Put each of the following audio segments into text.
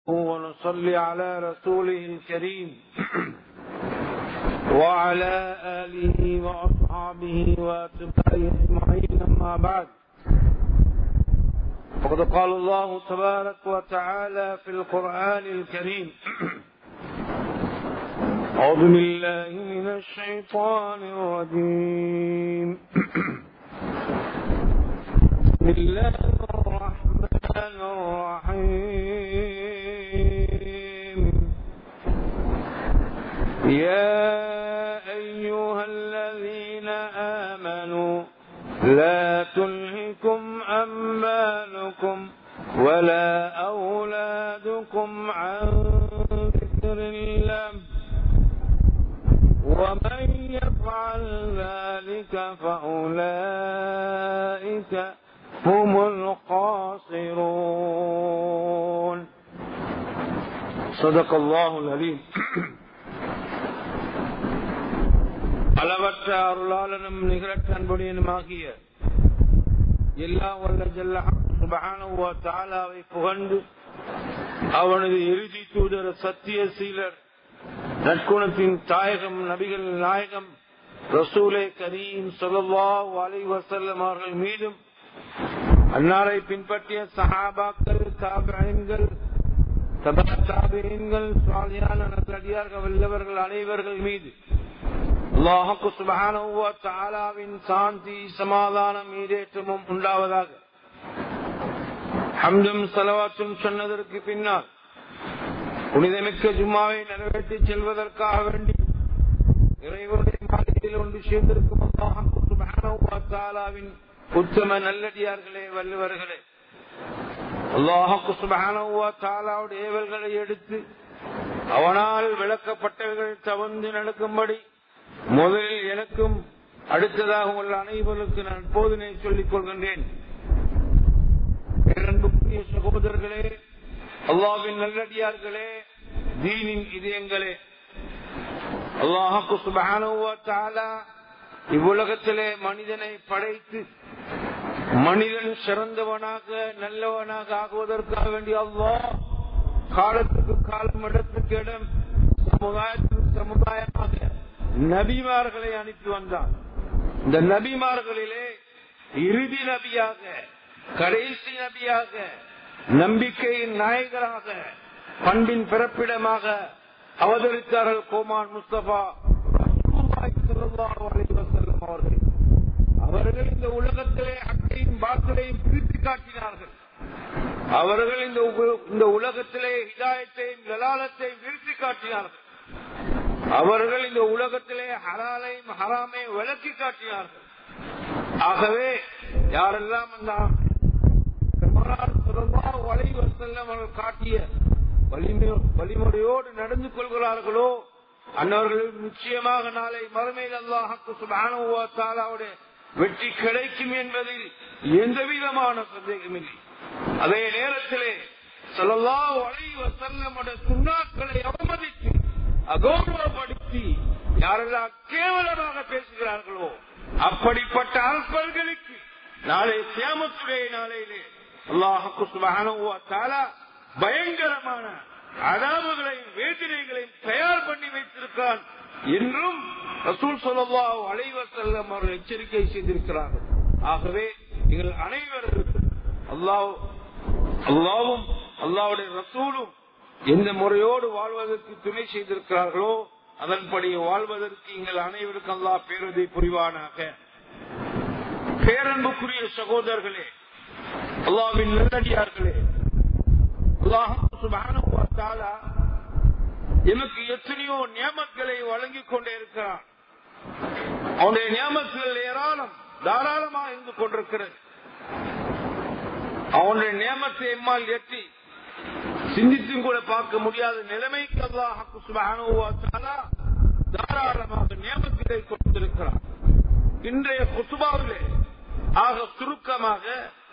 ونصلي على رسوله الكريم وعلى آله وأصحابه وأتباعه أجمعين أما بعد وقد قال الله تبارك وتعالى في القرآن الكريم أعوذ بالله من الشيطان الرجيم بسم الله الرحمن الرحيم يا أيها الذين آمنوا لا تلهكم أموالكم ولا أولادكم عن ذكر الله ومن يفعل ذلك فأولئك هم الخاسرون صدق الله العليم அளவற்ற அருளாளனும் நிகரற்ற அன்புடையனுமாகிய எல்லா வல்ல ஜல்ல சுபஹானுவ தாலாவை புகழ்ந்து அவனது இறுதி தூதர் சத்திய சீலர் நற்குணத்தின் தாயகம் நபிகள் நாயகம் ரசூலே கரீம் சொல்லா அலை வசல்லம் அவர்கள் மீதும் அன்னாரை பின்பற்றிய சஹாபாக்கள் தாபியன்கள் தாபியன்கள் சுவாலியான நல்லடியார்கள் வல்லவர்கள் அனைவர்கள் மீது அல்லாஹுக்கு சுபஹானுவ தாலாவின் சாந்தி சமாதானம் ஈடேற்றமும் உண்டாவதாக ஹம்தும் செலவாற்றும் சொன்னதற்கு பின்னால் புனிதமிக்க ஜும்மாவை நிறைவேற்றி செல்வதற்காக வேண்டி இறைவனுடைய மாளிகையில் ஒன்று சேர்ந்திருக்கும் அல்லாஹாலாவின் உத்தம நல்லடியார்களே வல்லுவர்களே அல்லாஹு சுபஹானுடைய ஏவல்களை எடுத்து அவனால் விளக்கப்பட்டவர்கள் தவந்து நடக்கும்படி முதலில் எனக்கும் அடுத்ததாக உள்ள அனைவருக்கு நான் போதனை சொல்லிக் கொள்கின்றேன் பேரன்புக்குரிய சகோதரர்களே அல்லாவின் நல்லடியார்களே தீனின் இதயங்களே அல்லாஹு சுபானுவ இவ்வுலகத்திலே மனிதனை படைத்து மனிதன் சிறந்தவனாக நல்லவனாக ஆகுவதற்காக வேண்டிய அல்லா காலத்துக்கு காலம் இடத்துக்கு இடம் சமுதாயத்துக்கு சமுதாயமாக நபிமார்களை அனுப்பி வந்தான் இந்த நபிமார்களிலே இறுதி நபியாக கடைசி நபியாக நம்பிக்கையின் நாயகராக பண்பின் பிறப்பிடமாக அவதரித்தார்கள் கோமான் முஸ்தபா அவர்கள் அவர்கள் இந்த உலகத்திலே அக்கையும் பாக்களையும் பிரித்து காட்டினார்கள் அவர்கள் இந்த இந்த உலகத்திலே ஹிதாயத்தையும் லலாலத்தையும் நிறுத்தி காட்டினார்கள் அவர்கள் இந்த உலகத்திலே ஹலாலையும் ஹராமை விளக்கி காட்டினார்கள் ஆகவே யாரெல்லாம் அந்த அவர்கள் காட்டிய வழிமுறையோடு நடந்து கொள்கிறார்களோ அன்னவர்கள் நிச்சயமாக நாளை மறுமையில் அல்லாஹாக்கு சுபானுடைய வெற்றி கிடைக்கும் என்பதில் எந்த விதமான சந்தேகமில்லை அதே நேரத்திலே சொல்லலா வளைவ செல்லமுடைய சுண்ணாக்களை அவமதித்து அகௌரவப்படுத்தி யாரெல்லாம் கேவலமாக பேசுகிறார்களோ அப்படிப்பட்ட அல்பர்களுக்கு நாளை சியாமத்துடைய நாளையிலே அல்லாஹுக்கு சுபகான பயங்கரமான அதாவுகளையும் வேதனைகளையும் தயார் பண்ணி வைத்திருக்கிறான் என்றும் ரசூல் சொல்லா அலைவர் செல்லம் அவர்கள் எச்சரிக்கை செய்திருக்கிறார்கள் ஆகவே நீங்கள் அனைவரும் அல்லாஹ் அல்லாவும் அல்லாவுடைய ரசூலும் எந்த முறையோடு வாழ்வதற்கு துணை செய்திருக்கிறார்களோ அதன்படி வாழ்வதற்கு எங்கள் அனைவருக்கும் அல்லா பேருதை புரிவானாக பேரன்புக்குரிய சகோதரர்களே அல்லாவின் நல்லடியார்களே எமக்கு எத்தனையோ நியமங்களை வழங்கிக் கொண்டே இருக்கிறான் அவனுடைய நியமத்துகள் ஏராளம் தாராளமாக இருந்து கொண்டிருக்கிறது அவனுடைய நியமத்தை எம்மால் எட்டி சிந்தித்தும் கூட பார்க்க முடியாத நிலைமைக்கு அல்லாஹால தாராளமாக நியமத்தை கொடுத்திருக்கிறார் இன்றைய குத்துபாவிலே ஆக சுருக்கமாக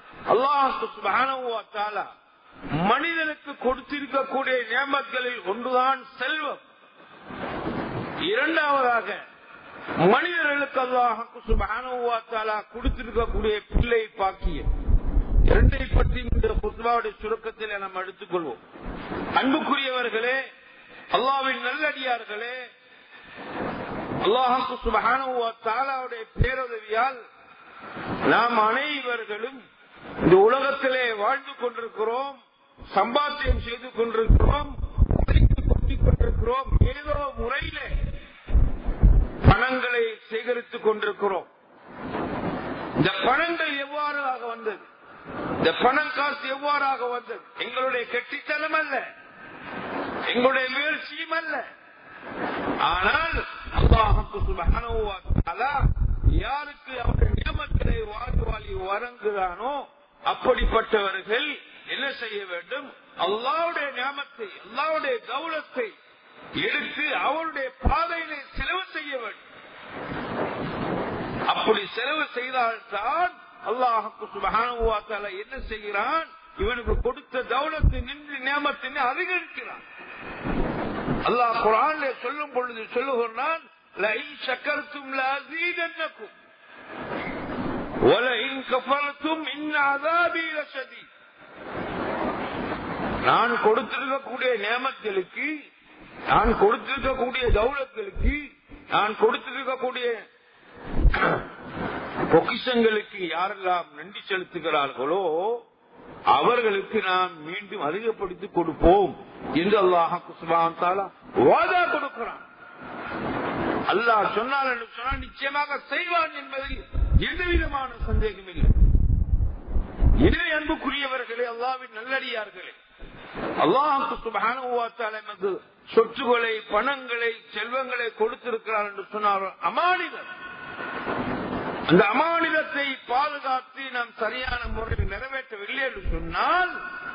அல்லாஹு மனிதனுக்கு கொடுத்திருக்கக்கூடிய நியமங்களில் ஒன்றுதான் செல்வம் இரண்டாவதாக மனிதர்களுக்கு அல்லாஹு சுபானுவாத்தாலா கொடுத்திருக்கக்கூடிய பிள்ளை பாக்கியம் இரண்டை பற்றி இந்த புத்வாவுடைய சுருக்கத்தில் நாம் எடுத்துக்கொள்வோம் அன்புக்குரியவர்களே அல்லாவின் நல்லடியார்களே அல்லாஹு சுபகானுடைய பேருதவியால் நாம் அனைவர்களும் இந்த உலகத்திலே வாழ்ந்து கொண்டிருக்கிறோம் சம்பாத்தியம் செய்து கொண்டிருக்கிறோம் கொட்டிக் கொண்டிருக்கிறோம் ஏதோ முறையிலே பணங்களை சேகரித்துக் கொண்டிருக்கிறோம் இந்த பணங்கள் எவ்வாறாக வந்தது இந்த பணம் காசு எவ்வாறாக வந்தது எங்களுடைய கெட்டித்தனம் அல்ல எங்களுடைய முயற்சியும் அல்ல ஆனால் அல்லாஹுக்கு சுபஹானஹு யாருக்கு அவருடைய நியமங்களை வாழ் வாழி வழங்குகிறானோ அப்படிப்பட்டவர்கள் என்ன செய்ய வேண்டும் அல்லாவுடைய நியமத்தை அல்லாவுடைய கௌரவத்தை எடுத்து அவருடைய பாதையிலே செலவு செய்ய வேண்டும் அப்படி செலவு செய்தால்தான் அல்லாஹுக்கு சுபகானுவாத்தால என்ன செய்கிறான் இவனுக்கு கொடுத்த தௌலத்தை நின்று நியமத்தினை அதிகரிக்கிறான் அல்லாஹ் குரான் சொல்லும் பொழுது சொல்லுகிறான் சக்கரத்தும் லீதன்னக்கும் ஒலையின் கப்பலத்தும் இன்னாதாபீல சதி நான் கொடுத்திருக்கக்கூடிய நியமங்களுக்கு நான் கொடுத்திருக்கக்கூடிய தௌலங்களுக்கு நான் கொடுத்திருக்கக்கூடிய பொக்கிஷங்களுக்கு யாரெல்லாம் நன்றி செலுத்துகிறார்களோ அவர்களுக்கு நாம் மீண்டும் அதிகப்படுத்தி கொடுப்போம் என்று அல்லாஹ் குஸ்மான் தாலா வாதா கொடுக்கிறான் அல்லாஹ் சொன்னால் என்று சொன்னால் நிச்சயமாக செய்வான் என்பதில் எந்த விதமான சந்தேகம் இல்லை எனவே அன்புக்குரியவர்களே அல்லாவின் நல்லடியார்களே அல்லாஹுக்கு சுபகானுவாத்தால் எமது சொத்துக்களை பணங்களை செல்வங்களை கொடுத்திருக்கிறார் என்று சொன்னார் அமானிதம் அந்த அமானிதத்தை பாதுகாத்து நாம் சரியான முறையில் நிறைவேற்றவில்லை என்று சொன்னால்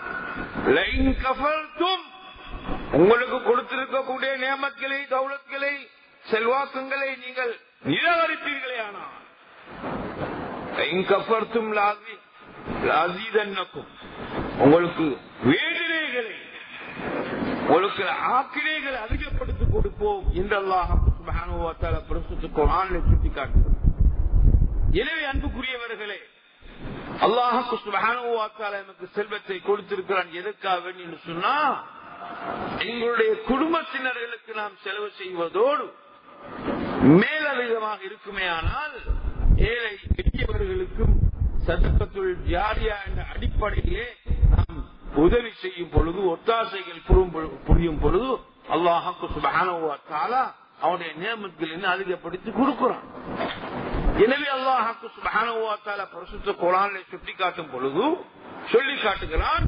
உங்களுக்கு கொடுத்திருக்கக்கூடிய நியமங்களை தௌலத்களை செல்வாக்கங்களை நீங்கள் நிராகரிப்பீர்களே ஆனால் கஃபர்த்தும் லாசி லாசிதன்னக்கும் உங்களுக்கு வேதனைகளை உங்களுக்கு ஆக்கினைகளை அதிகப்படுத்தி கொடுப்போம் என்று அல்லாஹ் சுட்டி காட்டுகிறார் எனவே அன்புக்குரியவர்களே அல்லாஹு சுபஹானுவாத்தால எனக்கு செல்வத்தை கொடுத்திருக்கிறான் எதற்காக என்று சொன்னா எங்களுடைய குடும்பத்தினர்களுக்கு நாம் செலவு செய்வதோடு மேலதிகமாக இருக்குமே ஆனால் ஏழை பெரியவர்களுக்கும் சதக்கத்துள் ஜாரியா என்ற அடிப்படையிலே நாம் உதவி செய்யும் பொழுது ஒத்தாசைகள் புரியும் பொழுது அல்லாஹாக்கு சுபஹானுவாத்தாலா அவனுடைய நியமத்தில் அதிகப்படுத்தி கொடுக்கிறான் எனவே அல்லாஹாக்கு சுபஹானுவாத்தால பரிசுத்த குரானை சுட்டி காட்டும் பொழுது சொல்லி காட்டுகிறான்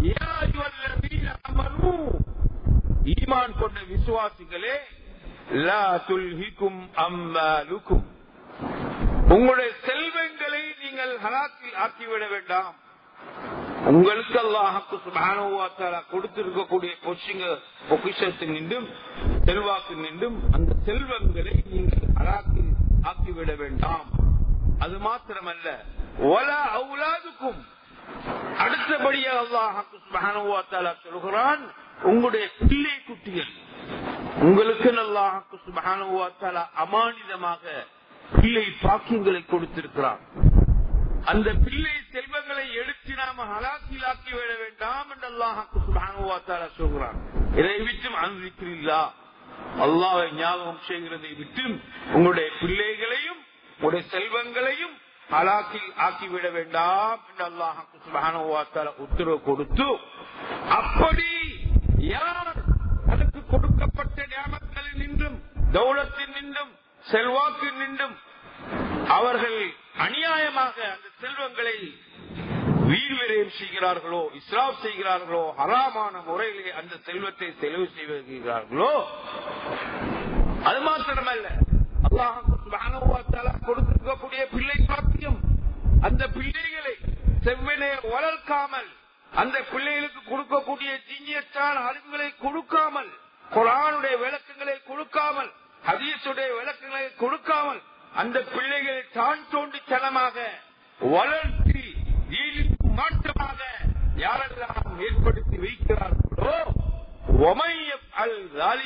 ஈமான் கொண்ட விசுவாசிகளே லா துல்ஹிக்கும் அம்மாலுக்கும் உங்களுடைய செல்வங்களை நீங்கள் ஹலாக்கில் ஆக்கிவிட வேண்டாம் உங்களுக்கு அல்லாஹாக்கு சுபானுவாத்தாலா கொடுத்திருக்கக்கூடிய பொசிங்க பொக்கிஷத்தில் நின்றும் செல்வாக்கு நின்றும் அந்த செல்வங்களை நீங்கள் ஹலாக்கில் ஆக்கிவிட வேண்டாம் அது மாத்திரமல்ல ஒல அவுலாதுக்கும் அடுத்தபடியாக அல்லாஹாக்கு சுபானுவாத்தாலா சொல்கிறான் உங்களுடைய பிள்ளை குட்டிகள் உங்களுக்கு அல்லாஹாக்கு சுபானுவாத்தாலா அமானிதமாக பிள்ளை பாக்கியங்களை கொடுத்திருக்கிறான் அந்த பிள்ளை செல்வங்களை எடுத்து நாம ஹலாக்கிலாக்கி விட வேண்டாம் என்று அல்லாஹாக்கு சுபானுவாத்தாலா சொல்கிறான் இதை விட்டும் அனுமதிக்கிறீர்களா அல்லாவை ஞாபகம் செய்கிறதை விட்டு உங்களுடைய பிள்ளைகளையும் உங்களுடைய செல்வங்களையும் ஹலாக்கில் ஆக்கிவிட வேண்டாம் என்று அல்லாஹாக்கு சுபானுவாத்தால உத்தரவு கொடுத்து அப்படி யார் தனக்கு கொடுக்கப்பட்ட ஞாபகத்தில் நின்றும் தௌலத்தில் நின்றும் செல்வாக்கில் நின்றும் அவர்கள் அநியாயமாக அந்த செல்வங்களை வீழ்விரயம் செய்கிறார்களோ இஸ்லாம் செய்கிறார்களோ ஹராமான முறையிலே அந்த செல்வத்தை செலவு செய்கிறார்களோ அது மாத்திரமல்ல அல்லாஹ் கொடுத்திருக்கக்கூடிய பிள்ளை பாக்கியம் அந்த பிள்ளைகளை செவ்வனே வளர்க்காமல் அந்த பிள்ளைகளுக்கு கொடுக்கக்கூடிய ஜீனியத்தான அறிவுகளை கொடுக்காமல் குரானுடைய விளக்கங்களை கொடுக்காமல் ஹதீசுடைய விளக்கங்களை கொடுக்காமல் அந்த பிள்ளைகளை தான் தோண்டித்தனமாக வளர்த்தி நீதிக்கு மாற்றமாக யாரெல்லாம் ஏற்படுத்தி வைக்கிறார்களோ அல்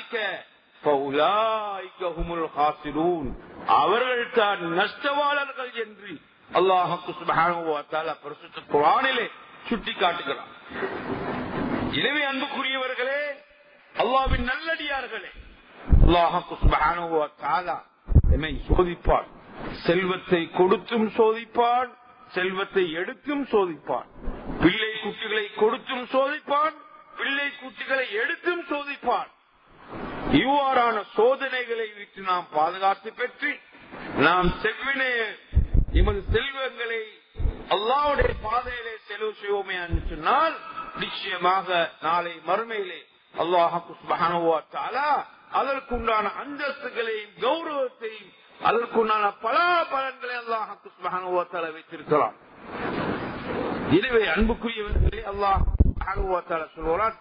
அவர்கள் தான் நஷ்டவாளர்கள் என்று அல்லாஹுக்கு சுபஹானுவத்தால பரிசுத்த குரானிலே சுட்டி காட்டுகிறார் எனவே அன்புக்குரியவர்களே அல்லாவின் நல்லடியார்களே அல்லாஹு சுப்ஹானஹு வ தஆலா என்னை சோதிப்பான் செல்வத்தை கொடுத்தும் சோதிப்பான் செல்வத்தை எடுத்தும் சோதிப்பான் பிள்ளை குட்டிகளை கொடுத்தும் சோதிப்பான் பிள்ளை குட்டிகளை எடுத்தும் சோதிப்பான் இவ்வாறான சோதனைகளை விட்டு நாம் பாதுகாத்து பெற்று நாம் செவ்வினே எமது செல்வங்களை அல்லாவுடைய பாதையிலே செலவு செய்வோமே என்று சொன்னால் நிச்சயமாக நாளை மறுமையிலே அல்லாஹால அதற்குண்டான அந்தஸ்துகளையும் கௌரவத்தையும் அதற்குண்டான பலா பலன்களை அல்லாஹால வைத்திருக்கலாம் எனவே அன்புக்குரியவர்களே அல்லாஹ் சொல்கிறான்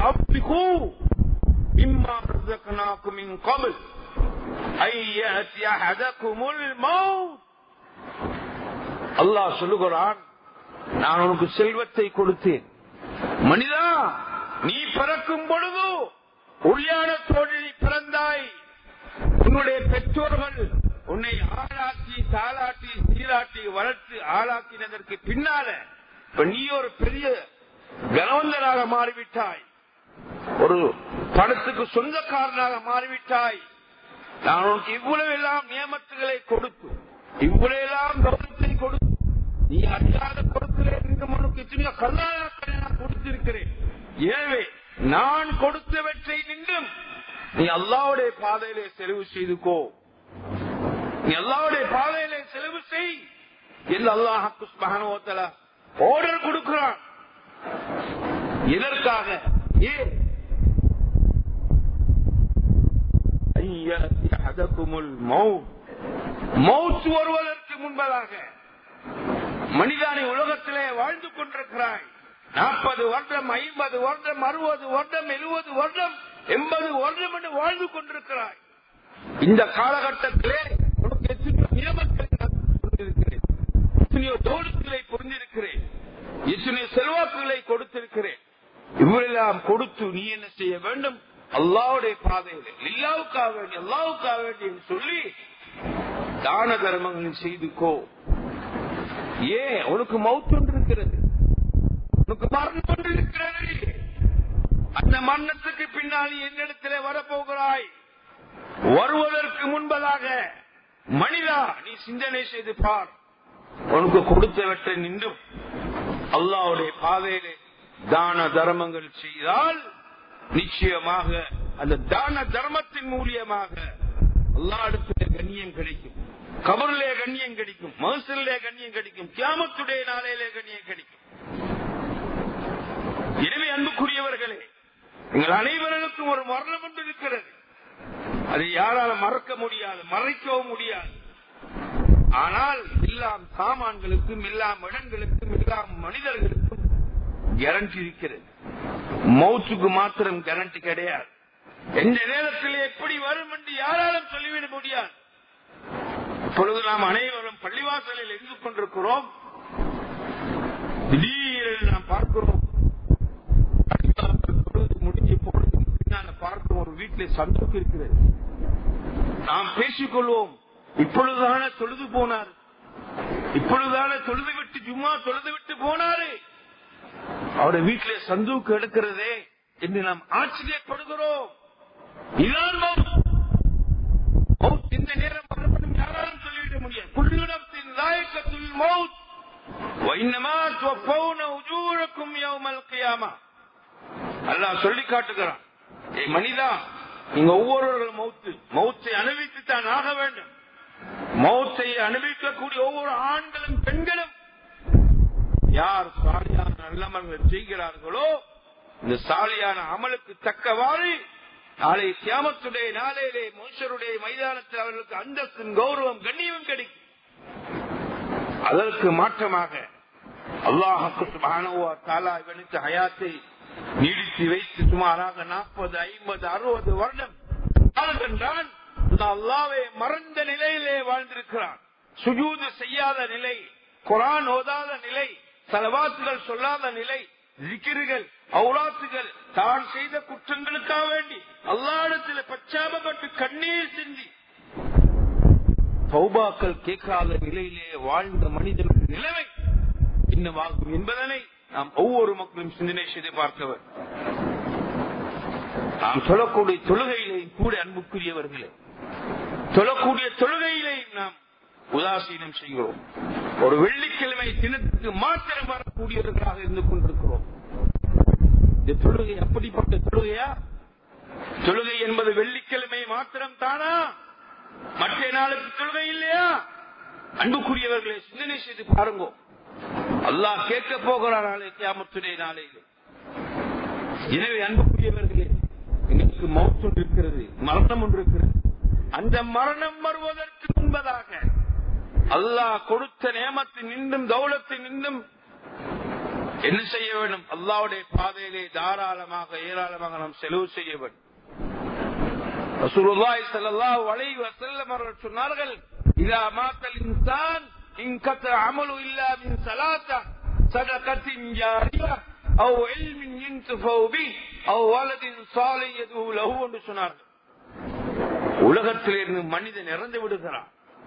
مما رزقناكم من قبل أن يأتي أحدكم الموت அல்லாஹ் சொல்லுகிறான் நான் உனக்கு செல்வத்தை கொடுத்தேன் மனிதா நீ பிறக்கும் பொழுது உள்யான தோழில் பிறந்தாய் உன்னுடைய பெற்றோர்கள் உன்னை ஆளாக்கி தாளாட்டி சீராட்டி வளர்த்து ஆளாக்கினதற்கு பின்னால இப்ப நீ ஒரு பெரிய கனவந்தராக மாறிவிட்டாய் ஒரு பணத்துக்கு சொந்தக்காரனாக மாறிவிட்டாய் நான் உனக்கு இவ்வளவு எல்லாம் நியமத்துகளை கொடுத்து இவ்வளவு எல்லாம் கவனத்தை கொடுத்து நீ அறியாத கொடுக்கிறேன் என்று உனக்கு எத்தனையோ கல்லாக்களை நான் கொடுத்திருக்கிறேன் எனவே நான் கொடுத்தவற்றை நின்றும் நீ அல்லாவுடைய பாதையிலே செலவு செய்துக்கோ நீ அல்லாவுடைய பாதையிலே செலவு செய் என்று அல்லாஹாக்கு மகனோத்தல ஆர்டர் கொடுக்கிறான் எதற்காக ஏன் மௌத் வருவதற்கு முன்பதாக மனிதனை உலகத்திலே வாழ்ந்து கொண்டிருக்கிறாய் நாற்பது வருடம் ஐம்பது வருடம் அறுபது வருடம் எழுபது வருடம் எண்பது வருடம் என்று வாழ்ந்து கொண்டிருக்கிறாய் இந்த காலகட்டத்திலே உனக்கு எத்தனையோ நியமங்களை புரிந்திருக்கிறேன் எத்தனையோ தோடுகளை புரிந்திருக்கிறேன் எத்தனையோ செல்வாக்குகளை கொடுத்திருக்கிறேன் இவரெல்லாம் கொடுத்து நீ என்ன செய்ய வேண்டும் அல்லாவுடைய பாதையில் இல்லாவுக்காக வேண்டி அல்லாவுக்காக வேண்டி என்று சொல்லி தான தர்மங்கள் செய்துக்கோ ஏன் உனக்கு மவுத்து ஒன்று இருக்கிறது உனக்கு மரணம் ஒன்று இருக்கிறது அந்த மரணத்துக்கு பின்னால் என்னிடத்திலே வரப்போகிறாய் வருவதற்கு முன்பதாக மனிதா நீ சிந்தனை செய்து பார் உனக்கு கொடுத்தவற்றை நின்றும் அல்லாவுடைய பாதையிலே தான தர்மங்கள் செய்தால் நிச்சயமாக அந்த தான தர்மத்தின் மூலியமாக எல்லா இடத்துல கண்ணியம் கிடைக்கும் கபரிலே கண்ணியம் கிடைக்கும் மகசூலே கண்ணியம் கிடைக்கும் கியாமத்துடைய நாளையிலே கண்ணியம் கிடைக்கும் எனவே அன்புக்குரியவர்களே எங்கள் அனைவருக்கும் ஒரு மரணம் ஒன்று இருக்கிறது அதை யாரால மறக்க முடியாது மறைக்கவும் முடியாது ஆனால் எல்லாம் சாமான்களுக்கும் எல்லாம் இடங்களுக்கும் எல்லாம் மனிதர்களுக்கும் கேரண்டி இருக்கிறது மௌத்துக்கு மாத்திரம் கேரண்டி கிடையாது எந்த நேரத்தில் எப்படி வரும் என்று யாராலும் சொல்லிவிட முடியாது இப்பொழுது நாம் அனைவரும் பள்ளிவாசலில் இருந்து கொண்டிருக்கிறோம் திடீரென நாம் பார்க்கிறோம் முடிஞ்சு போனதுக்கு பின்னால் பார்க்கிறோம் ஒரு வீட்டில் சந்தோக்கு இருக்கிறது நாம் பேசிக்கொள்வோம் இப்பொழுதான தொழுது போனார் இப்பொழுதான தொழுது விட்டு சும்மா தொழுது விட்டு போனாரு அவருடைய வீட்டிலே சந்தூக்கு எடுக்கிறதே என்று நாம் ஆச்சரியப்படுகிறோம் இதான் மவுத் இந்த நேரம் வரப்படும் யாராலும் சொல்லிவிட முடியாது குள்ளிடத்தின் நாயக்கத்தில் மவுத் வைன்னமா துவப்பவுன உஜூரக்கும் யௌமல் கியாமா அல்லாஹ் சொல்லி காட்டுகிறான் ஏ மனிதா நீங்க ஒவ்வொருவர்கள் மௌத்து மௌத்தை அனுபவித்து தான் ஆக வேண்டும் மௌத்தை அனுபவிக்கக்கூடிய ஒவ்வொரு ஆண்களும் பெண்களும் யார் சாலியான நல்லமல்கள் செய்கிறார்களோ இந்த சாலியான அமலுக்கு தக்கவாறு நாளை சியாமத்துடைய நாளையிலே மனுஷருடைய மைதானத்தில் அவர்களுக்கு அந்தஸ்தின் கௌரவம் கண்ணியமும் கிடைக்கும் அதற்கு மாற்றமாக அல்லாஹுக்கு மாணவா தாலா இவனுக்கு ஹயாத்தை நீடித்து வைத்து சுமாராக நாற்பது ஐம்பது அறுபது வருடம் என்றான் அல்லாவே மறந்த நிலையிலே வாழ்ந்திருக்கிறான் சுஜூது செய்யாத நிலை குரான் ஓதாத நிலை தலவாத்துகள் சொல்லாத நிலை ஜிக்கிர்கள் அவுலாத்துகள் தான் செய்த குற்றங்களுக்காக வேண்டி அல்லாடத்தில் பச்சாபப்பட்டு கண்ணீர் சிந்தி சௌபாக்கள் கேட்காத நிலையிலே வாழ்ந்த மனிதனுக்கு நிலைமை என்னவாகும் என்பதனை நாம் ஒவ்வொரு மக்களும் சிந்தனை செய்து பார்க்கவர் நாம் சொல்லக்கூடிய தொழுகையிலே கூட அன்புக்குரியவர்களே தொழக்கூடிய தொழுகையிலே நாம் உதாசீனம் செய்கிறோம் ஒரு வெள்ளிக்கிழமை தினத்துக்கு மாத்திரம் வரக்கூடியவர்களாக இருந்து கொண்டிருக்கிறோம் இந்த தொழுகை அப்படிப்பட்ட தொழுகையா தொழுகை என்பது வெள்ளிக்கிழமை மாத்திரம் தானா மற்ற நாளுக்கு தொழுகை இல்லையா அன்புக்குரியவர்களை சிந்தனை செய்து பாருங்க அல்லாஹ் கேட்க போகிறார் நாளை கியாமத்துடைய நாளையிலே எனவே அன்புக்குரியவர்களே எங்களுக்கு மௌத் ஒன்று இருக்கிறது மரணம் ஒன்று இருக்கிறது அந்த மரணம் வருவதற்கு முன்பதாக அல்லாஹ் கொடுத்த நேமத்தை நின்றும் தௌலத்தை நின்றும் என்ன செய்ய வேண்டும் அல்லாவுடைய பாதையிலே தாராளமாக ஏராளமாக நாம் செலவு செய்ய வேண்டும் ரசூலுல்லாஹி ஸல்லல்லாஹு அலைஹி வஸல்லம் அவர்கள் சொன்னார்கள் இதா மாத்தல் இன்சான் இன்கத அமலு இல்லா மின் ஸலாத்தா சதகத்தின் ஜாரியா அவ் இல்மின் யன்தஃபு பி அவ் வலதின் சாலிஹ் யதுஹு லஹு என்று சொன்னார்கள் உலகத்திலிருந்து மனிதன் இறந்து விடுகிறான்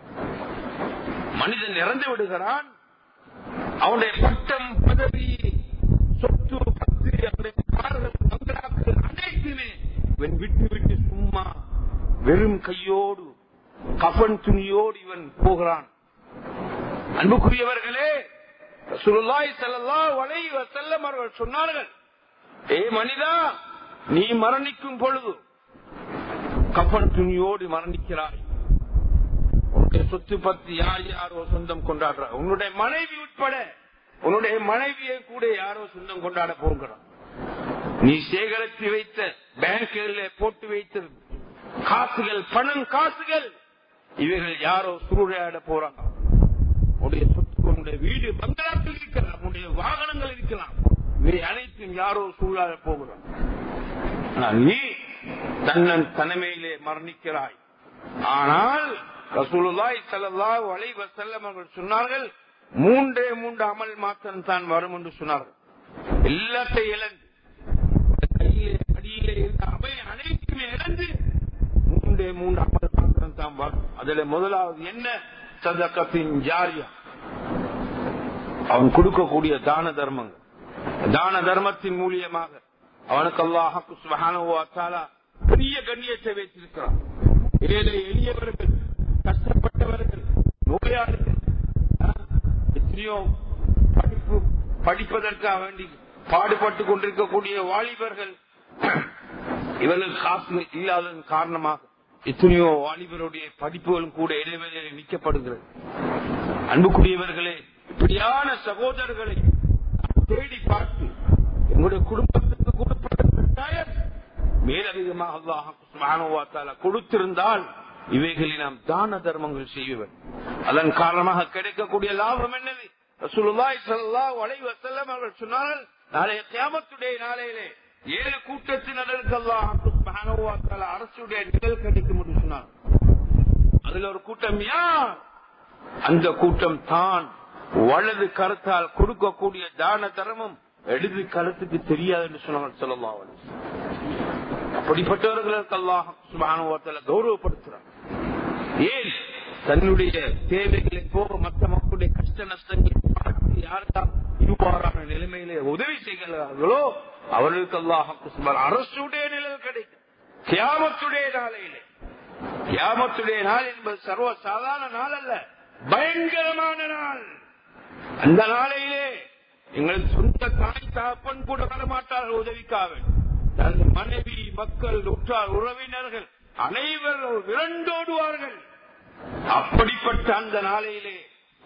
மனிதன் இறந்து விடுகிறான் அவனுடைய பட்டம் பதவி சொத்து பத்து அவனுடைய கார்கள் பங்களாக்கள் அனைத்துமே இவன் விட்டு விட்டு சும்மா வெறும் கையோடு கபன் துணியோடு இவன் போகிறான் அன்புக்குரியவர்களே சுருளாய் செல்லல்லா வலை செல்லம் அவர்கள் சொன்னார்கள் ஏ மனிதா நீ மரணிக்கும் பொழுது கப்பன் துணியோடு மரணிக்கிறாய் உன்னுடைய சொத்து பத்தி யார் யாரோ சொந்தம் கொண்டாடுற உன்னுடைய மனைவி உட்பட உன்னுடைய மனைவியை கூட யாரோ சொந்தம் கொண்டாட போகிறான் நீ சேகரித்து வைத்த பேங்குகளில் போட்டு வைத்த காசுகள் பணம் காசுகள் இவைகள் யாரோ சூறையாட போறாங்க உன்னுடைய சொத்து உன்னுடைய வீடு பங்களாக்கள் இருக்கலாம் உன்னுடைய வாகனங்கள் இருக்கலாம் இவை அனைத்தும் யாரோ சூழாட போகிறான் ஆனால் நீ தன்னன் தனிமையிலே மரணிக்கிறாய் ஆனால் ரசூலுல்லாய் ஸல்லல்லாஹு அலைஹி வஸல்லம் அவர்கள் சொன்னார்கள் மூன்றே மூன்று அமல் மாத்திரம் தான் வரும் என்று சொன்னார்கள் எல்லாத்தையும் இழந்து கையிலே அடியிலே இருந்த அவை அனைத்துமே இழந்து மூன்றே மூன்று அமல் மாத்திரம் தான் வரும் அதுல முதலாவது என்ன சதக்கத்தின் ஜாரியா அவன் கொடுக்கக்கூடிய தான தர்மங்கள் தான தர்மத்தின் மூலியமாக அவனுக்கு அல்லாஹு சுபஹானுவா பெரிய கண்ணியத்தை வைத்திருக்கிறான் ஏழை எளியவர்கள் கஷ்டப்பட்டவர்கள் நோயாளிகள் எத்தனையோ படிப்பு படிப்பதற்காக வேண்டி பாடுபட்டு கொண்டிருக்கக்கூடிய வாலிபர்கள் இவர்கள் காசு இல்லாததன் காரணமாக எத்தனையோ வாலிபருடைய படிப்புகளும் கூட இடைவெளியில் நீக்கப்படுகிறது அன்புக்குரியவர்களே இப்படியான சகோதரர்களை தேடி பார்த்து எங்களுடைய குடும்பத்துக்கு கொடுப்பதற்கு மேலதிகமாக அல்லாஹ் கொடுத்திருந்தால் இவைகளை நாம் தான தர்மங்கள் செய்வர் அதன் காரணமாக கிடைக்கக்கூடிய லாபம் என்னது ரசூலுல்லாஹி ஸல்லல்லாஹு அலைஹி வஸல்லம் அவர்கள் சொன்னார்கள் நாளைய கியாமத்துடைய நாளையிலே ஏழு கூட்டத்தினருக்கு அல்லாஹ் சுப்ஹானஹு வ தஆலா அரசுடைய நிழல் கிடைக்கும் என்று சொன்னார் அதுல ஒரு கூட்டம் யார் அந்த கூட்டம் தான் வலது கருத்தால் கொடுக்கக்கூடிய தான தர்மம் இடது கருத்துக்கு தெரியாது என்று சொன்னார்கள் சொல்லலாம் அப்படிப்பட்டவர்களுக்கு அல்லாஹ் சுபானுவத்தில் கௌரவப்படுத்துறார் ஏன் தன்னுடைய தேவைகளை போக மற்ற மக்களுடைய கஷ்ட நஷ்டங்களை பார்த்து யாருதான் இவ்வாறான நிலைமையிலே உதவி செய்கிறார்களோ அவர்களுக்கு அல்லாஹ் சுபான் அரசுடைய நிழல் கிடைக்கும் கியாமத்துடைய நாளையிலே கியாமத்துடைய நாள் என்பது சர்வ சாதாரண நாள் அல்ல பயங்கரமான நாள் அந்த நாளையிலே எங்கள் சொந்த தாய் தகப்பன் கூட வரமாட்டார்கள் உதவிக்காக தன் மனைவி மக்கள் உற்றார் உறவினர்கள் அனைவரும் விரண்டோடுவார்கள் அப்படிப்பட்ட அந்த நாளையிலே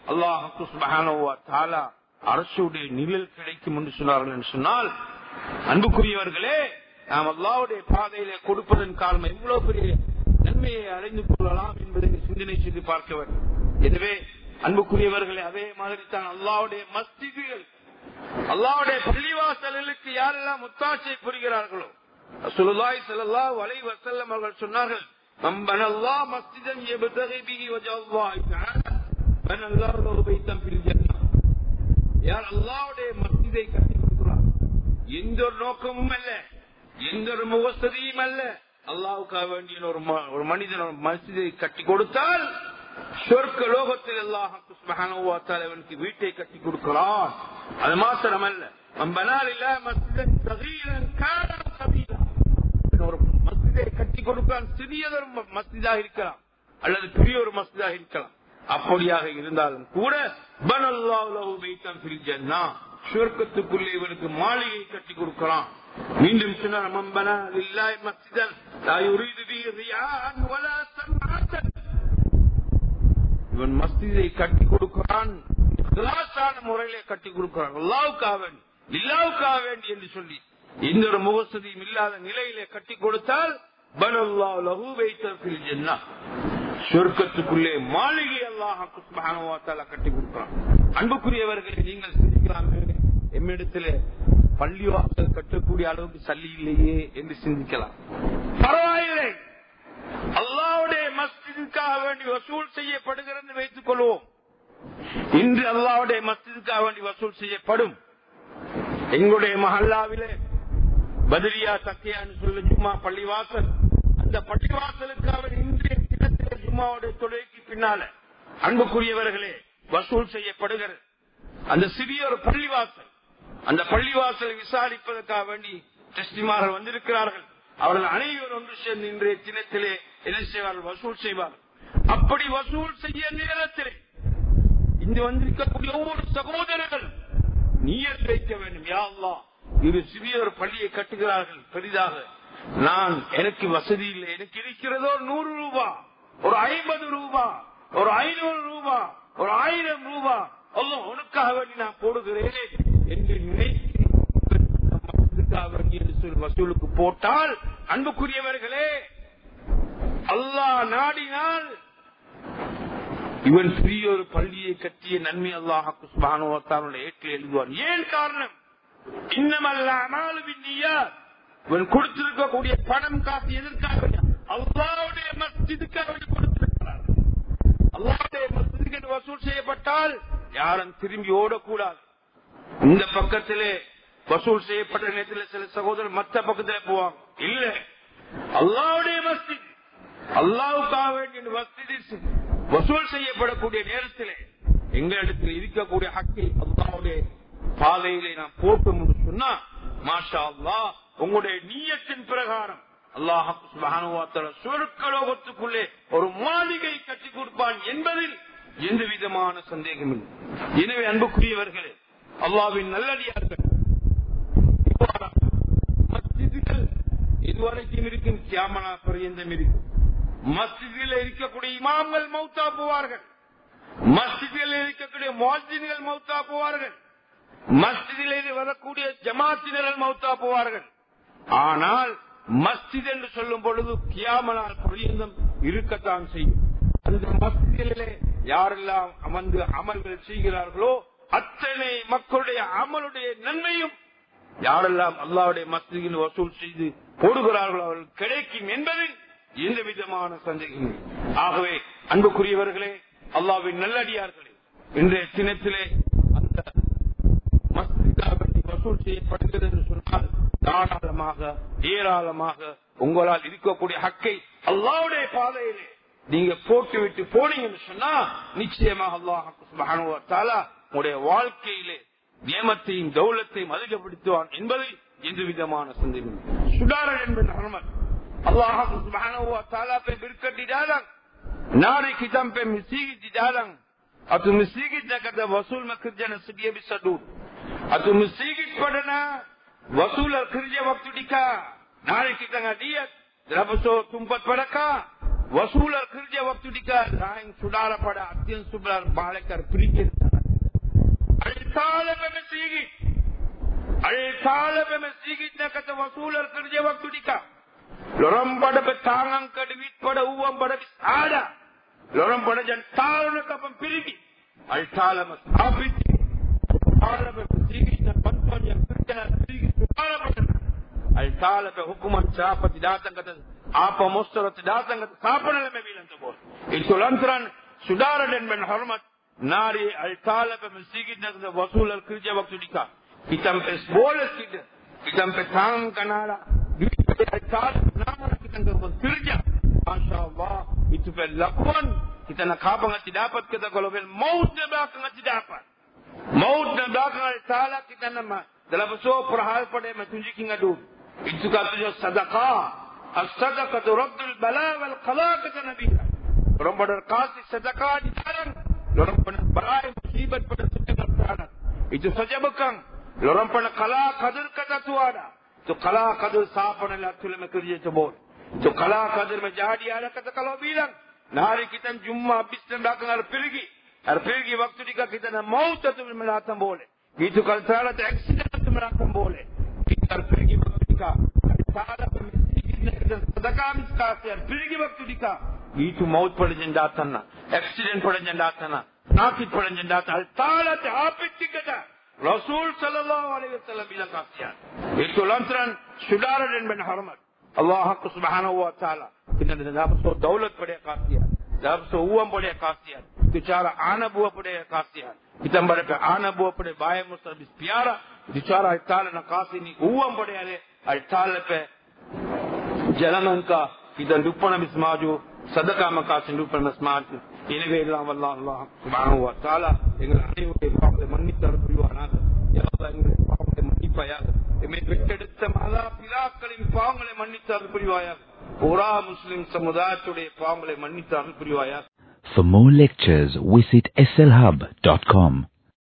அல்லாஹு அரசுடைய நிழல் கிடைக்கும் என்று சொன்னார்கள் என்று சொன்னால் அன்புக்குரியவர்களே நாம் அல்லாவுடைய பாதையிலே கொடுப்பதன் காரணம் எவ்வளவு பெரிய நன்மையை அடைந்து கொள்ளலாம் என்பதை சிந்தனை செய்து பார்க்க வேண்டும் எனவே அன்புக்குரியவர்களே அதே மாதிரி தான் அல்லாவுடைய மஸ்திதுகள் அல்லாவுடைய பள்ளிவாசல்களுக்கு யாரெல்லாம் முத்தாட்சி புரிகிறார்களோ சுலுல்லாய் செல்லல்லா வலை வசல்லம் அவர்கள் சொன்னார்கள் நம்பன் அல்லா மஸ்திதன் எபுதகை பிகி வஜல்லாய் பன் அல்லாஹ் பைத்தம் பில் ஜன்னா யார் அல்லாவுடைய மஸ்திதை கட்டி கொடுக்கிறார் எந்த ஒரு நோக்கமும் அல்ல எந்த ஒரு முகஸ்தியும் அல்ல அல்லாவுக்காக வேண்டிய ஒரு ஒரு மனிதன் ஒரு மஸ்திதை கட்டி கொடுத்தால் சொர்க்க லோகத்தில் அல்லாஹுக்கு வீட்டை கட்டி கொடுக்கிறான் அது மாத்திரமல்ல மம்பனால் இல்ல மஸ்ஜிதன் சகீரன் காரம் கபீரா ஒரு மஸ்ஜிதை கட்டி கொடுப்பான் சிறியதொரு ம- மஸ்ஜிதாக இருக்கலாம் அல்லது பெரிய ஒரு மஸ்ஜிதாக இருக்கலாம் அப்படியாக இருந்தாலும் கூட பனல்லாஹு லஹு பைத்தன் ஃபில் ஜன்னா சுவர்க்கத்துக்குள்ளே இவனுக்கு மாளிகை கட்டி கொடுக்கிறான் மீண்டும் சொன்னார் மம்பனா லில்லாஹி மஸ்ஜிதன் லா யுரீது பிஹி ரியாஅன் வலா சம்அத்தன் இவன் மஸ்ஜிதை கட்டி கொடுக்கிறான் இஹ்லாஸான முறையிலே கட்டி கொடுக்கிறான் அல்லாவுக்காக வேண்டி இல்லாவுக்காக வேண்டி என்று சொல்லி எந்த ஒரு முகசதியும் இல்லாத நிலையிலே கட்டி கொடுத்தால் பனல்லா லஹு வைத்தல் ஜன்னா சொர்க்கத்துக்குள்ளே மாளிகை அல்லாஹ் சுப்ஹானஹு வ தஆலா கட்டி கொடுக்கிறான் அன்புக்குரியவர்களை நீங்கள் சிந்திக்கலாம் எம்மிடத்திலே பள்ளிவாசல் கட்டக்கூடிய அளவுக்கு சல்லி இல்லையே என்று சிந்திக்கலாம் பரவாயில்லை அல்லாவுடைய மஸ்ஜிதுக்காக வேண்டி வசூல் செய்யப்படுகிறது வைத்துக் கொள்வோம் இன்று அல்லாவுடைய மஸ்ஜிதுக்காக வேண்டி வசூல் செய்யப்படும் எங்களுடைய மஹல்லாவிலே பதிரியா சக்கையான்னு சொல்ல ஜும்மா பள்ளிவாசல் அந்த பள்ளிவாசலுக்காக இன்றைய தினத்தில் ஜும்மாவுடைய தொழுகைக்கு பின்னால அன்புக்குரியவர்களே வசூல் செய்யப்படுகிறது அந்த சிறிய ஒரு பள்ளிவாசல் அந்த பள்ளிவாசலை விசாரிப்பதற்காக வேண்டி டெஸ்டிமார்கள் வந்திருக்கிறார்கள் அவர்கள் அனைவரும் ஒன்று சேர்ந்து இன்றைய தினத்திலே என்ன செய்வார்கள் வசூல் செய்வார்கள் அப்படி வசூல் செய்ய நேரத்திலே இங்கு வந்திருக்கக்கூடிய ஒவ்வொரு சகோதரர்கள் நீயத் வைக்க வேண்டும் யா அல்லாஹ் இது சிறிய ஒரு பள்ளியை கட்டுகிறார்கள் பெரிதாக நான் எனக்கு வசதி இல்லை எனக்கு இருக்கிறதோ நூறு ரூபா ஒரு ஐம்பது ரூபா ஒரு ஐநூறு ரூபா ஒரு ஆயிரம் ரூபா அல்லாஹ் உனக்காக வேண்டி நான் போடுகிறேன் என்று நினைத்து மஸ்ஜிதுக்காக வேண்டி என்று சொல்லி வசூலுக்கு போட்டால் அன்புக்குரியவர்களே அல்லாஹ் நாடினால் இவன் சிறிய ஒரு பள்ளியை கட்டிய நன்மை அல்லாஹாக்கு சுபானுவத்தானுடைய ஏற்று எழுதுவான் ஏன் காரணம் இன்னமல்லானாலும் இவன் கொடுத்திருக்கக்கூடிய பணம் காசு எதற்காக அல்லாவுடைய மஸ்ஜிதுக்காக வேண்டி கொடுத்திருக்கிறார் அல்லாவுடைய மஸ்ஜிதுக்கு வசூல் செய்யப்பட்டால் யாரும் திரும்பி ஓடக்கூடாது இந்த பக்கத்திலே வசூல் செய்யப்பட்ட நேரத்தில் சில சகோதரர் மத்த பக்கத்திலே போவாங்க இல்ல அல்லாவுடைய மஸ்ஜித் அல்லாவுக்காக வேண்டிய மஸ்ஜிதில் வசூல் செய்யப்படக்கூடிய நேரத்திலே எங்களிடத்தில் இருக்கக்கூடிய ஹக்கை அல்லாவுடைய பாதையிலே நாம் போட்டோம் என்று சொன்னா மாஷா அல்லா உங்களுடைய நீயத்தின் பிரகாரம் அல்லாஹ் சுருக்கலோகத்துக்குள்ளே ஒரு மாளிகை கட்டி கொடுப்பான் என்பதில் எந்த விதமான சந்தேகம் இல்லை எனவே அன்புக்குரியவர்களே அல்லாவின் நல்லடியார்கள் இவ்வாறாக மஸ்ஜிதுகள் இதுவரைக்கும் இருக்கும் கியாமனா பரியந்தம் இருக்கும் மஸ்ஜிதில் இருக்கக்கூடிய இமாம்கள் மௌத்தா போவார்கள் மஸ்ஜிதில் இருக்கக்கூடிய மோஜின்கள் மௌத்தா போவார்கள் மஸ்ஜிதில் வரக்கூடிய ஜமாத்தினர்கள் மௌத்தா போவார்கள் ஆனால் மஸ்ஜித் என்று சொல்லும் பொழுது கியாமனால் பரியந்தம் இருக்கத்தான் செய்யும் அந்த மஸ்ஜிதிலே யாரெல்லாம் அமர்ந்து அமல்கள் செய்கிறார்களோ அத்தனை மக்களுடைய அமலுடைய நன்மையும் யாரெல்லாம் அல்லாவுடைய மஸ்ஜிதில் வசூல் செய்து போடுகிறார்களோ அவர்கள் கிடைக்கும் என்பதில் எந்த விதமான சந்தேகம் இல்லை. ஆகவே அன்புக்குரியவர்களே அல்லாவின் நல்லடியார்களே இன்றைய தினத்திலே அந்த மஸ்ஜிதுக்காக வேண்டி வசூல் செய்யப்படுகிறது என்று சொன்னால் தாராளமாக ஏராளமாக உங்களால் இருக்கக்கூடிய ஹக்கை அல்லாவுடைய பாதையிலே நீங்க போட்டு விட்டு போனீங்கன்னு சொன்னா நிச்சயமாக அல்லாஹ் உங்களுடைய வாழ்க்கையிலே நியமத்தையும் தௌலத்தையும் அதிகப்படுத்துவான் என்பதில் எந்த விதமான சந்தேகம் இல்லை. சுடாரன் என்பது ஹர்மத் अल्लाह सुबहाना हुआ ताला पे बिरकत दी डालंग नारे खितम पे मिसीगी दी डालंग और तू मिसीगी जगत वसूल में खिरजन सिडिये भी सडू और तू मिसीगी पढ़ना वसूल और खिरजे वक्त दिखा नारे खितंगा दियत रब सो तुम पर पड़का वसूल और खिरजे वक्त दिखा राइंग सुडारा पड़ा अत्यंत सुबलार बाले कर प्रीति अल्ताले पे मिसीगी अल्ताले पे मिसीगी जगत वसूल और खिरजे वक्त दिखा Lorong pada betangang ke duit pada uang pada ada. Lorong pada jan tahu nak apa pilih. Al taala mas abid. Taala be sigi na bantuan yang kerja sigi taala pada. Al taala be hukuman siapa tidak datang kata apa mustarat tidak datang kata siapa dalam bilang tu bos. Itu lantaran saudara dan ben hormat nari al taala be sigi na kata wasul al kerja waktu dika. Kita mpes boleh kita. Kita mpes tangan kanara. kerja. Masya Allah. Itu pelakon. Kita nak apa nggak dapat kita kalau bel maut na belakang nggak dapat. Maut na belakang al taala kita nama dalam so perhal pada matunjiking adu itu kata sedekah as-sadaqatu raddul bala wal qala kata nabi orang berkasih sedekah dilarang orang pernah berai musibat pada sedekah dilarang itu saja bukan orang pernah kala kadir kata tu ada itu kala kadir sapana latul kerja sebut itu kala kadir menjadi ada kata kalau bilang Nari kita Jumma habis tendakang har pergi. Har pergi waktu dika kita na mau tu melatan boleh. Itu kalau salah tu accident tu melatan boleh. Kita har pergi waktu dika. Salah kita sedekah miskasi har pergi waktu dika. Itu maut pada jendatana. Accident pada jendatana. Nakit pada jendatana. Salah tu hapit dikata. Rasul sallallahu alaihi wasallam bilang kasihan. Itu lantaran saudara dan ben hormat. Allah subhanahu wa ta'ala. Kita dapat so daulat pada kasihan. Dapat so uang pada kasihan. Itu cara anak buah pada kasihan. Kita mereka anak buah pada bayar mustabis piara. Itu cara itala nak kasih ni uang pada ada. Itala pe jalan ka kita lupa nabi semaju. Sedekah makasih lupa nabi semaju. எனவே எல்லாம் வல்ல அல்லாஹ் சுப்ஹானஹு வ தஆலா எங்கள் அனைவருடைய பாவங்களை மன்னித்து அருள்புரிவானாக யா அல்லாஹ் எங்களுடைய பாவங்களை மன்னிப்பாயாக எம்மை பெற்றெடுத்த மாதா பிதாக்களின் பாவங்களை மன்னித்து அருள் புரிவாயாக புறா முஸ்லிம் சமுதாயத்துடைய பாவங்களை மன்னித்து அருள் புரிவாயாக For more lectures, visit slhub.com.